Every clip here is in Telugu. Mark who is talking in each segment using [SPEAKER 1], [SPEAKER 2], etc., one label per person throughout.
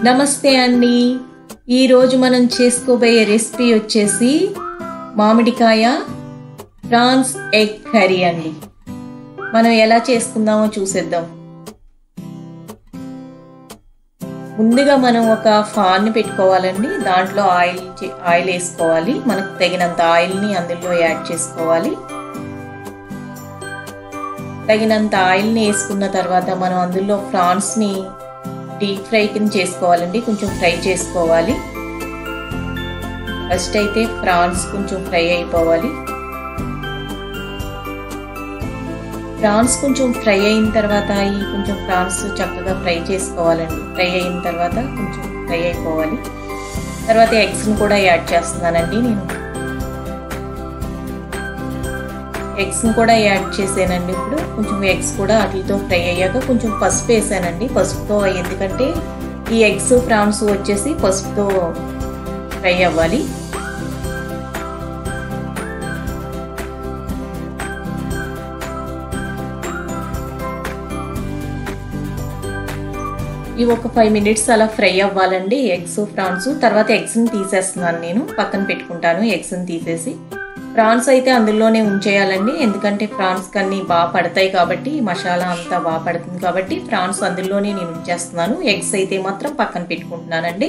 [SPEAKER 1] నమస్తే అండి ఈరోజు మనం చేసుకోబోయే రెసిపీ వచ్చేసి మామిడికాయ ప్రాన్స్ ఎగ్ కర్రీ అండి మనం ఎలా చేసుకుందామో చూసేద్దాం ముందుగా మనం ఒక ఫాన్ని పెట్టుకోవాలండి దాంట్లో ఆయిల్ ఆయిల్ వేసుకోవాలి మనకు తగినంత ఆయిల్ని అందులో యాడ్ చేసుకోవాలి తగినంత ఆయిల్ని వేసుకున్న తర్వాత మనం అందులో ఫ్రాన్స్ని డీప్ ఫ్రై కింద చేసుకోవాలండి కొంచెం ఫ్రై చేసుకోవాలి ఫస్ట్ అయితే ఫ్రాన్స్ కొంచెం ఫ్రై అయిపోవాలి ప్రాన్స్ కొంచెం ఫ్రై అయిన తర్వాత ఈ కొంచెం ప్రాన్స్ చక్కగా ఫ్రై చేసుకోవాలండి ఫ్రై అయిన తర్వాత కొంచెం ఫ్రై అయిపోవాలి తర్వాత ఎగ్స్ని కూడా యాడ్ చేస్తున్నానండి నేను ఎగ్స్ని కూడా యాడ్ చేసానండి ఇప్పుడు కొంచెం ఎగ్స్ కూడా వాటితో ఫ్రై అయ్యాక కొంచెం పసుపు వేసానండి పసుపుతో ఎందుకంటే ఈ ఎగ్స్ ప్రాన్స్ వచ్చేసి పసుపుతో ఫ్రై అవ్వాలి ఇవి ఒక ఫైవ్ మినిట్స్ అలా ఫ్రై అవ్వాలండి ఎగ్స్ ప్రాన్స్ తర్వాత ఎగ్స్ని తీసేస్తున్నాను నేను పక్కన పెట్టుకుంటాను ఎగ్స్ని తీసేసి ప్రాన్స్ అయితే అందులోనే ఉంచేయాలండి ఎందుకంటే ప్రాన్స్ కన్నీ బాగా పడతాయి కాబట్టి మసాలా అంతా బాగా పడుతుంది కాబట్టి ప్రాన్స్ అందులోనే నేను ఉంచేస్తున్నాను ఎగ్స్ అయితే మాత్రం పక్కన పెట్టుకుంటున్నానండి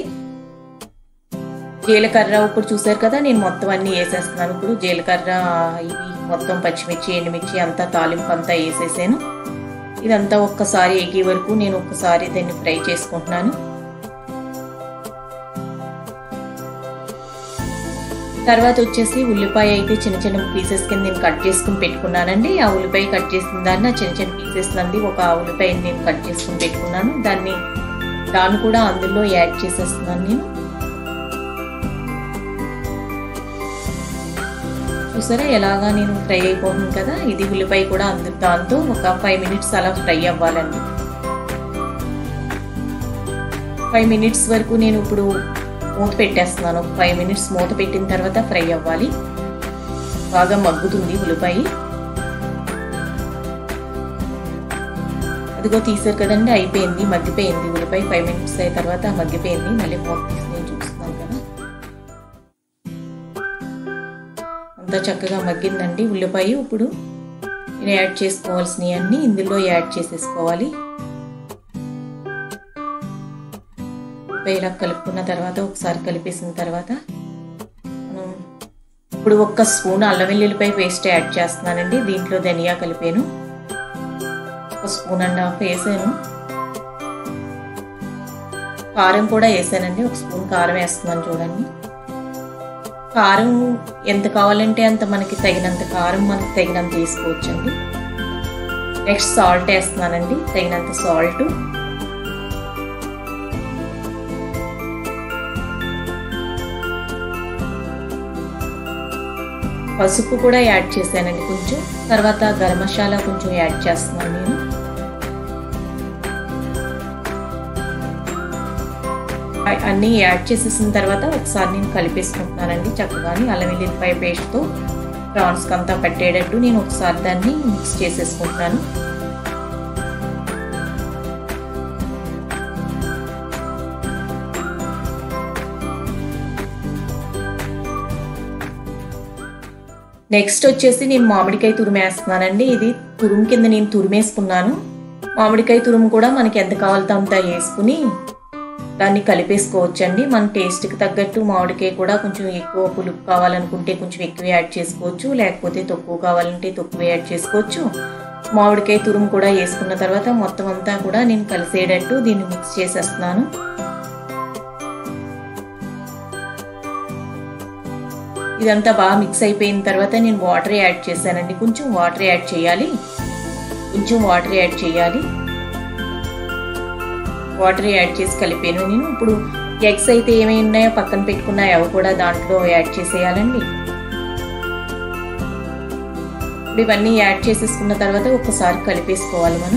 [SPEAKER 1] జీలకర్ర ఇప్పుడు చూసారు కదా నేను మొత్తం అన్నీ వేసేస్తున్నాను ఇప్పుడు జీలకర్ర ఇవి మొత్తం పచ్చిమిర్చి ఎండుమిర్చి అంతా తాలింపు అంతా వేసేసాను ఇదంతా ఒక్కసారి ఎగే వరకు నేను ఒక్కసారి దాన్ని ఫ్రై చేసుకుంటున్నాను తర్వాత వచ్చేసి ఉల్లిపాయ అయితే చిన్న చిన్న పీసెస్ కింద నేను కట్ చేసుకుని పెట్టుకున్నానండి ఆ ఉల్లిపాయ కట్ చేసిన దాన్ని చిన్న చిన్న పీసెస్ నంది ఒక ఉల్లిపాయని నేను కట్ చేసుకుని పెట్టుకున్నాను దాన్ని దాన్ని కూడా అందులో యాడ్ చేసేస్తున్నాను నేను చూసారా ఎలాగా నేను ఫ్రై అయిపోతుంది కదా ఇది ఉల్లిపాయ కూడా అందు దాంతో ఒక ఫైవ్ మినిట్స్ అలా ఫ్రై అవ్వాలండి ఫైవ్ మినిట్స్ వరకు నేను ఇప్పుడు మూత పెట్టేస్తున్నాను ఫైవ్ మినిట్స్ మూత పెట్టిన తర్వాత ఫ్రై అవ్వాలి బాగా మగ్గుతుంది ఉల్లిపాయ అదిగో తీసారు కదండి అయిపోయింది మగ్గిపోయింది ఉల్లిపాయ ఫైవ్ మినిట్స్ అయిన తర్వాత మగ్గిపోయింది మళ్ళీ మూత తీసి నేను చూస్తున్నాను కదా అంతా చక్కగా మగ్గిందండి ఉల్లిపాయ ఇప్పుడు నేను యాడ్ చేసుకోవాల్సినవి అన్నీ ఇందులో యాడ్ చేసేసుకోవాలి ఇలా కలుపుకున్న తర్వాత ఒకసారి కలిపేసిన తర్వాత మనం ఇప్పుడు ఒక్క స్పూన్ అల్లం వెల్లుల్లిపాయ పేస్ట్ యాడ్ చేస్తున్నానండి దీంట్లో ధనియా కలిపాను ఒక స్పూన్ అండ్ హాఫ్ వేసాను కారం కూడా వేసానండి ఒక స్పూన్ కారం వేస్తున్నాను చూడండి కారం ఎంత కావాలంటే అంత మనకి తగినంత కారం మనకి తగినంత వేసుకోవచ్చండి నెక్స్ట్ సాల్ట్ వేస్తున్నానండి తగినంత సాల్ట్ పసుపు కూడా యాడ్ చేశానండి కొంచెం తర్వాత గరం మసాలా కొంచెం యాడ్ చేస్తున్నాను నేను అన్నీ యాడ్ చేసేసిన తర్వాత ఒకసారి నేను కలిపేసుకుంటున్నానండి చక్కగాని అల్లం వెల్లుల్లిపాయ పేస్ట్తో ప్రాన్స్కి అంతా పట్టేటట్టు నేను ఒకసారి దాన్ని మిక్స్ చేసేసుకుంటున్నాను నెక్స్ట్ వచ్చేసి నేను మామిడికాయ తురిమేస్తున్నానండి ఇది తురుము కింద నేను తురిమేసుకున్నాను మామిడికాయ తురుము కూడా మనకి ఎంత కావాలో అంత వేసుకుని దాన్ని కలిపేసుకోవచ్చండి మన టేస్ట్కి తగ్గట్టు మామిడికాయ కూడా కొంచెం ఎక్కువ పులుపు కావాలనుకుంటే కొంచెం ఎక్కువ యాడ్ చేసుకోవచ్చు లేకపోతే తక్కువ కావాలంటే తక్కువ యాడ్ చేసుకోవచ్చు మామిడికాయ తురుము కూడా వేసుకున్న తర్వాత మొత్తం అంతా కూడా నేను కలిసేటట్టు దీన్ని మిక్స్ చేసేస్తున్నాను ఇదంతా బాగా మిక్స్ అయిపోయిన తర్వాత నేను వాటర్ యాడ్ చేశానండి కొంచెం వాటర్ యాడ్ చేయాలి కొంచెం వాటర్ యాడ్ చేయాలి వాటర్ యాడ్ చేసి కలిపాను నేను ఇప్పుడు ఎగ్స్ అయితే ఏమేమి ఉన్నాయో పక్కన పెట్టుకున్నాయో అవి కూడా దాంట్లో యాడ్ చేసేయాలండి ఇప్పుడు ఇవన్నీ యాడ్ చేసేసుకున్న తర్వాత ఒకసారి కలిపేసుకోవాలి మనం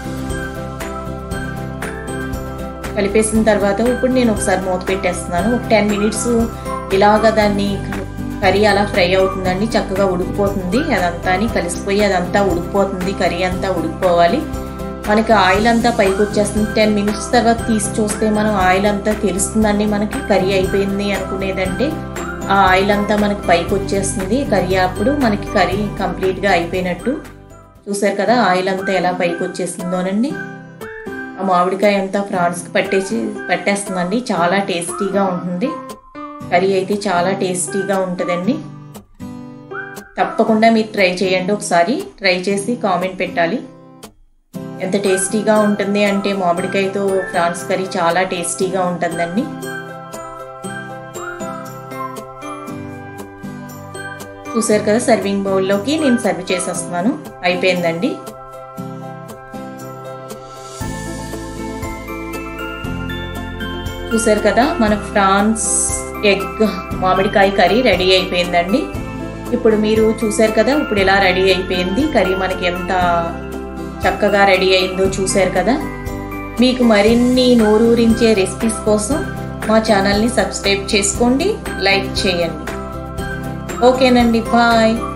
[SPEAKER 1] కలిపేసిన తర్వాత ఇప్పుడు నేను ఒకసారి మూత పెట్టేస్తున్నాను ఒక టెన్ మినిట్స్ ఇలాగా దాన్ని కర్రీ అలా ఫ్రై అవుతుందండి చక్కగా ఉడికిపోతుంది అదంతా కలిసిపోయి అదంతా ఉడికిపోతుంది కర్రీ అంతా ఉడికిపోవాలి మనకి ఆయిల్ అంతా పైకి వచ్చేస్తుంది టెన్ మినిట్స్ తర్వాత తీసి చూస్తే మనం ఆయిల్ అంతా తెలుస్తుందండి మనకి కర్రీ అయిపోయింది అనుకునేదంటే ఆ ఆయిల్ అంతా మనకి పైకి వచ్చేస్తుంది కర్రీ అప్పుడు మనకి కర్రీ కంప్లీట్గా అయిపోయినట్టు చూసారు కదా ఆయిల్ అంతా ఎలా పైకి వచ్చేసిందోనండి ఆ మామిడికాయ అంతా ఫ్రాన్స్కి పట్టేసి పట్టేస్తుందండి చాలా టేస్టీగా ఉంటుంది కర్రీ అయితే చాలా టేస్టీగా ఉంటుందండి తప్పకుండా మీరు ట్రై చేయండి ఒకసారి ట్రై చేసి కామెంట్ పెట్టాలి ఎంత టేస్టీగా ఉంటుంది అంటే మామిడికాయతో ఫ్రాన్స్ కర్రీ చాలా టేస్టీగా ఉంటుందండి చూసారు కదా సర్వింగ్ బౌల్లోకి నేను సర్వ్ చేసేస్తున్నాను అయిపోయిందండి చూసారు కదా మన ఫ్రాన్స్ ఎగ్ మామిడికాయ కర్రీ రెడీ అయిపోయిందండి ఇప్పుడు మీరు చూసారు కదా ఇప్పుడు ఎలా రెడీ అయిపోయింది కర్రీ మనకి ఎంత చక్కగా రెడీ అయిందో చూసారు కదా మీకు మరిన్ని నోరూరించే రెసిపీస్ కోసం మా ఛానల్ని సబ్స్క్రైబ్ చేసుకోండి లైక్ చేయండి ఓకేనండి బాయ్